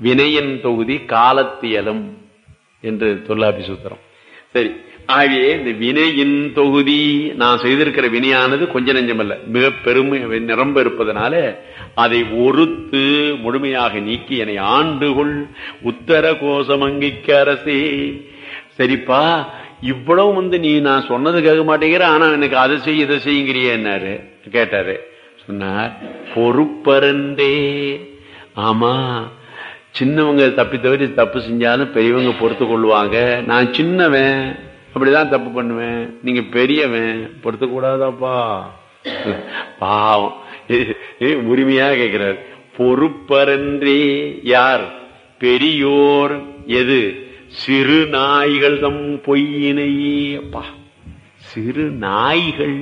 வினையின் தொகுதி காலத்தியலும் என்று தொல்லாபி சூத்திரம் சரி ஆகவே இந்த வினையின் தொகுதி நான் செய்திருக்கிற வினையானது கொஞ்ச நெஞ்சமல்ல மிக பெருமை நிரம்ப இருப்பதனால அதை ஒருத்து முழுமையாக நீக்கி என்னை ஆண்டுகொள் உத்தர கோசமங்கிக்கு அரசே சரிப்பா இவ்வளவு வந்து நீ நான் சொன்னது கேட்க மாட்டேங்கிற ஆனா எனக்கு அதை செய் இதை செய்யுங்கிறியன்னாரு கேட்டாரு சொன்னார் பொறுப்பரண்டே ஆமா சின்னவங்க தப்பி தவிர தப்பு செஞ்சாலும் பெரியவங்க பொறுத்து கொள்வாங்க நான் சின்னவன் அப்படிதான் தப்பு பண்ணுவேன் நீங்க பெரியவன் பொறுத்து கூடாதாப்பா பாவம் உரிமையா கேட்கிறார் பொறுப்பரன்றே யார் பெரியோர் எது சிறு நாய்கள் தம் பொய்யினையே அப்பா சிறு நாய்கள்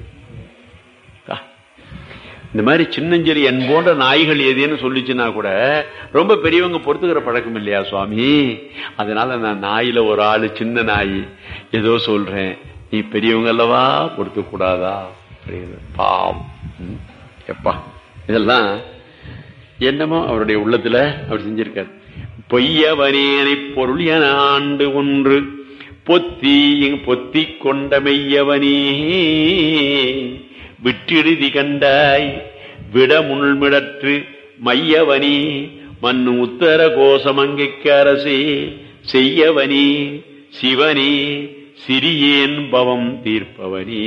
இந்த மாதிரி சின்னஞ்செறி என் போன்ற நாய்கள் எதுன்னு சொல்லிச்சுன்னா கூட ரொம்ப பெரியவங்க பொறுத்துக்கிற பழக்கம் இல்லையா சுவாமி அதனால நான் நாயில ஒரு ஆளு சின்ன நாய் ஏதோ சொல்றேன் நீ பெரியவங்க அல்லவா பொறுத்து கூடாதா பாவம் எப்பா இதெல்லாம் என்னமோ அவருடைய உள்ளத்துல அவர் செஞ்சிருக்காரு பொய்யவனேனை பொருள் என ஆண்டு ஒன்று பொத்தி பொத்தி கொண்ட மெய்யவனே விட்டிடுதி கண்டாய் விட முள்மிடற்று மையவனி மண்ணு உத்தர கோசமங்கைக்கு அரசே செய்யவனி சிவனி சிறியேன் பவம் தீர்ப்பவனி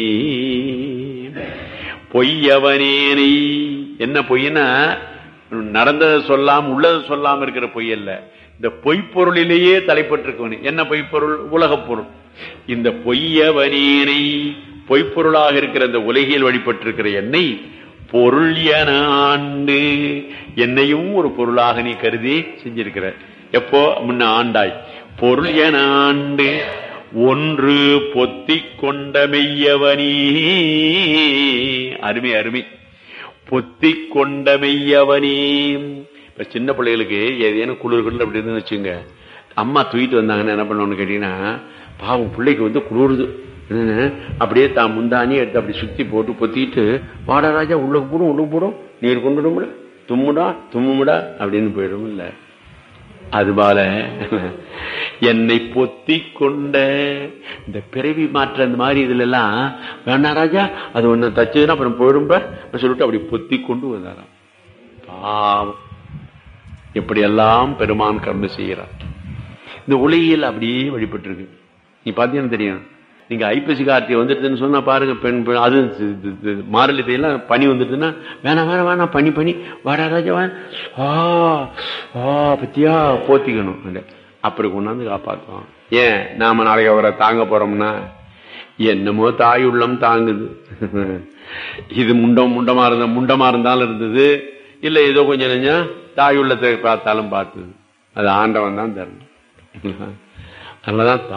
பொய்யவனேனை என்ன பொய்னா நடந்ததை சொல்லாம உள்ளதை சொல்லாம இருக்கிற பொய் அல்ல இந்த பொய்ப்பொருளிலேயே தலைப்பட்டிருக்கவனு என்ன பொய்ப்பொருள் உலகப் பொருள் இந்த பொய்யவனேனை பொய்ப்பொருளாக இருக்கிற இந்த உலகில் வழிபட்டிருக்கிற என்னை பொருள் என ஆண்டு என்னையும் ஒரு பொருளாக நீ கருதி செஞ்சிருக்கிற எப்போ முன்ன ஆண்டாய் பொருள் என ஆண்டு ஒன்று பொத்தி கொண்ட மெய்யவனி அருமை அருமை பொத்தி கொண்ட மெய்யவனி இப்ப சின்ன பிள்ளைகளுக்கு ஏதேனும் குளிர் குளிர் அப்படி இருந்து வச்சுங்க அம்மா தூக்கிட்டு வந்தாங்கன்னு என்ன பண்ணணும்னு கேட்டீங்கன்னா பாவம் பிள்ளைக்கு வந்து குளிருது அப்படியே தான் முந்தானி எடுத்து அப்படி சுத்தி போட்டு பொத்திட்டு வாடா ராஜா உள்ள போடும் உள்ள போடும் நீர் கொண்டுடும்ல தும்முடா தும்முடா அப்படின்னு போயிடும் இல்ல அதுபால என்னை பொத்தி கொண்ட இந்த பிறவி மாற்ற அந்த மாதிரி இதுல எல்லாம் வேணா ராஜா அது ஒண்ணு தச்சதுன்னா அப்புறம் போயிடும்ப சொல்லிட்டு அப்படி பொத்தி கொண்டு வந்தாராம் பாவம் எப்படியெல்லாம் பெருமான் கர்ம செய்கிறார் இந்த உலகியல் அப்படியே வழிபட்டு இருக்கு நீ பாத்தீங்கன்னா தெரியும் நீங்க ஐப்பசி கார்த்திகை வந்துடுதுன்னு சொன்னா பாருங்க பெண் அது மாரளி எல்லாம் பனி வந்துடுதுன்னா வேணாம் வேணாம் வேணாம் பனி பனி வாடா ராஜா ஆ ஆ பத்தியா போத்திக்கணும் அப்படி கொண்டாந்து காப்பாற்றுவான் ஏன் நாம நாளைக்கு அவரை தாங்க போறோம்னா என்னமோ தாய் உள்ளம் தாங்குது இது முண்டம் முண்டமா இருந்த முண்டமா இருந்தாலும் இருந்தது இல்ல ஏதோ கொஞ்சம் நெஞ்சம் தாய் உள்ளத்தை பார்த்தாலும் பார்த்தது அது ஆண்டவன் தான் தரணும் அதனாலதான்